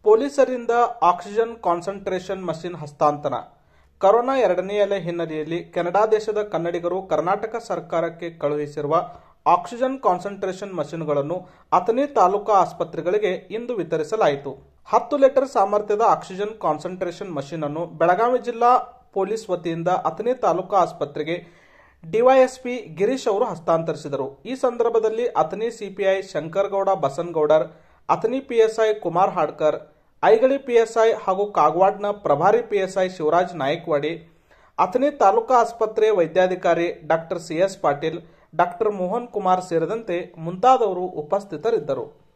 ಪೊಲೀಸರಿಂದ oxygen concentration machine ಹಸ್ತಾಂತರ corona ಎರಡನೇ ಅಲೆ ಹಿನ್ನೆಲೆಯಲ್ಲಿ ಕೆನಡಾ ದೇಶದ ಕನ್ನಡಿಗರು ಕರ್ನಾಟಕ ಸರ್ಕಾರಕ್ಕೆ ಕಳುಹಿಸಿರುವ ಆಕ್ಸಿಜನ್ ಕಾನ್ಸಂಟ್ರೇಷನ್ ಮಷಿನ್ಗಳನ್ನು ಅಥಣಿ ತಾಲೂಕಾ ಆಸ್ಪತ್ರೆಗಳಿಗೆ ಇಂದು ವಿತರಿಸಲಾಯಿತು ಹತ್ತು ಲೀಟರ್ ಸಾಮರ್ಥ್ಯದ ಆಕ್ಸಿಜನ್ ಕಾನ್ಸಂಟ್ರೇಷನ್ ಮಷಿನ್ ಅನ್ನು ಬೆಳಗಾವಿ ಜಿಲ್ಲಾ ಪೊಲೀಸ್ ವತಿಯಿಂದ ಅಥಣಿ ತಾಲೂಕಾ ಆಸ್ಪತ್ರೆಗೆ ಡಿವೈಎಸ್ಪಿ ಗಿರೀಶ್ ಅವರು ಹಸ್ತಾಂತರಿಸಿದರು ಈ ಸಂದರ್ಭದಲ್ಲಿ Athani CPI Shankaragouda Basanagoudar Athani PSI Kumar Hadkar Aigali PSI ಹಾಗೂ ಕಾಗವಾಡ್ನ ಪ್ರಭಾರಿ ಪಿಎಸ್ಐ ಶಿವರಾಜ್ ನಾಯಕ್ವಾಡಿ ಅಥಣಿ ತಾಲೂಕಾ ಆಸ್ಪತ್ರೆ ವೈದ್ಯಾಧಿಕಾರಿ doctor CS Patil doctor Mohan Kumar ಸೇರಿದಂತೆ ಮುಂತಾದವರು ಉಪಸ್ಥಿತರಿದ್ದರು